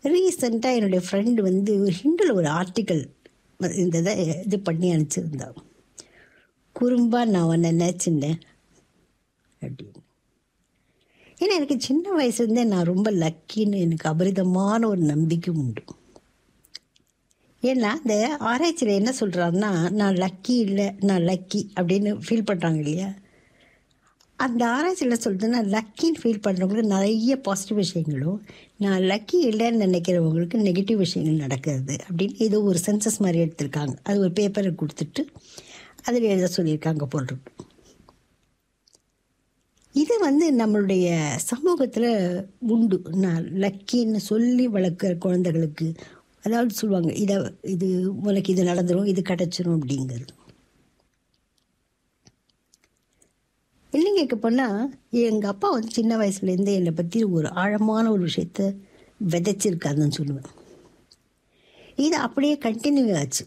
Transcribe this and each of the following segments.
ரீசெண்டாக என்னுடைய ஃப்ரெண்டு வந்து ஒரு ஹிண்டில் ஒரு ஆர்டிக்கல் இந்த இதை இது பண்ணி அனுப்பிச்சிருந்தான் குறும்பா நான் உன்னை நினச்சிட்டேன் அப்படின்னு ஏன்னா எனக்கு சின்ன வயசுலேருந்தே நான் ரொம்ப லக்கின்னு எனக்கு அபரிதமான ஒரு நம்பிக்கை உண்டு ஏன்னா இந்த ஆராய்ச்சியில் என்ன சொல்கிறாருன்னா நான் லக்கி இல்லை நான் லக்கி அப்படின்னு ஃபீல் பண்ணுறாங்க இல்லையா அந்த ஆராய்ச்சியில் சொல்லுதுன்னா லக்கின்னு ஃபீல் பண்ணுறவங்களுக்கு நிறைய பாசிட்டிவ் விஷயங்களும் நான் லக்கி இல்லைன்னு நினைக்கிறவங்களுக்கு நெகட்டிவ் விஷயங்கள் நடக்கிறது அப்படின்னு ஏதோ ஒரு சென்சஸ் மாதிரி எடுத்திருக்காங்க அது ஒரு பேப்பரை கொடுத்துட்டு அதில் எழுத சொல்லியிருக்காங்க போல் இருக்கு இது வந்து நம்மளுடைய சமூகத்தில் உண்டு நான் லக்கின்னு சொல்லி வளர்க்குற குழந்தைகளுக்கு அதாவது சொல்லுவாங்க இதை இது உனக்கு இது நடந்துடும் இது கிடச்சிரும் அப்படிங்கிறது இல்லைங்க கேட்க போனால் எங்கள் அப்பா வந்து சின்ன வயசுலேருந்தே என்னை பற்றி ஒரு ஆழமான ஒரு விஷயத்த விதைச்சிருக்காருன்னு சொல்லுவேன் இது அப்படியே கண்டினியூ ஆச்சு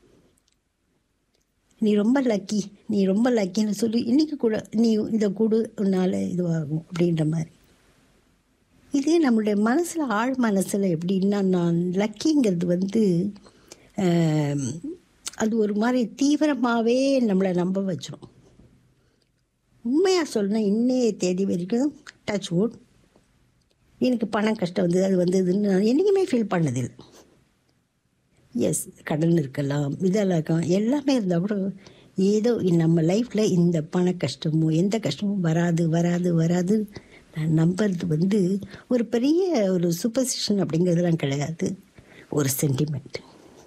நீ ரொம்ப லக்கி நீ ரொம்ப லக்கின்னு சொல்லி இன்றைக்கி கூட நீ இதை கூடு உன்னால் இதுவாகும் அப்படின்ற மாதிரி இது நம்மளுடைய மனசில் ஆழ் மனசில் எப்படின்னா நான் லக்கிங்கிறது வந்து ஆம், அது ஒரு மாதிரி தீவிரமாகவே நம்மளை நம்ப வச்சிடும் உண்மையாக சொல்லணும் இன்னைய தேதி வரைக்கும் டச் வுட் எனக்கு பணம் கஷ்டம் வந்தது அது வந்ததுன்னு நான் என்றைக்குமே ஃபீல் பண்ணதில்லை எஸ் கடன் இருக்கலாம் இதெல்லாம் இருக்கலாம் எல்லாமே இருந்தால் கூட ஏதோ நம்ம லைஃப்பில் இந்த பண கஷ்டமோ எந்த கஷ்டமும் வராது வராது வராது நான் நம்புறது வந்து ஒரு பெரிய ஒரு சூப்பர்ஸ்டிஷன் அப்படிங்கிறதுலாம் கிடையாது ஒரு சென்டிமெண்ட்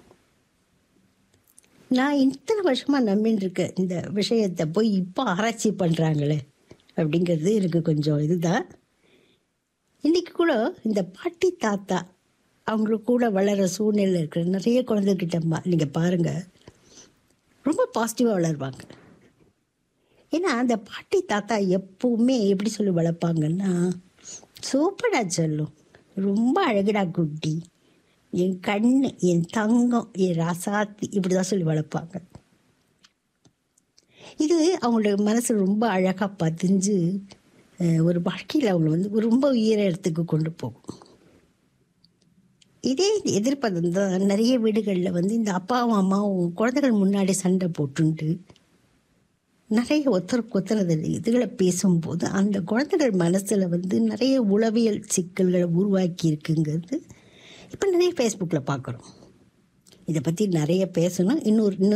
நான் இத்தனை வருஷமாக நம்பின்னு இருக்க இந்த விஷயத்தை போய் இப்போ ஆராய்ச்சி பண்ணுறாங்களே அப்படிங்கிறது எனக்கு கொஞ்சம் இதுதான் இன்றைக்கி கூட இந்த பாட்டி தாத்தா அவங்களுக்கு கூட வளர சூழ்நிலை இருக்கிற நிறைய குழந்தைகிட்ட நீங்கள் பாருங்கள் ரொம்ப பாசிட்டிவாக வளருவாங்க ஏன்னா அந்த பாட்டி தாத்தா எப்பவுமே எப்படி சொல்லி வளர்ப்பாங்கன்னா சூப்பரா சொல்லும் ரொம்ப அழகுடா குட்டி என் கண்ணு என் தங்கம் என் ராசாத்தி இப்படி தான் சொல்லி வளர்ப்பாங்க இது அவங்களோட மனசு ரொம்ப அழகாக பதிஞ்சு அஹ், ஒரு வாழ்க்கையில் அவங்கள வந்து ரொம்ப உயர இடத்துக்கு கொண்டு போகும் இதே எதிர்ப்பதம் தான் நிறைய வீடுகளில் வந்து இந்த அப்பாவும் அம்மாவும் குழந்தைகள் முன்னாடி சண்டை போட்டுண்டு நிறைய ஒருத்தருக்கு ஒருத்தர் இதுகளை பேசும்போது அந்த குழந்தைகள் மனசில் வந்து நிறைய உளவியல் சிக்கல்களை உருவாக்கி இருக்குங்கிறது இப்போ நிறைய ஃபேஸ்புக்கில் பார்க்குறோம் இதை பற்றி நிறைய பேசணும் இன்னொரு இன்னொரு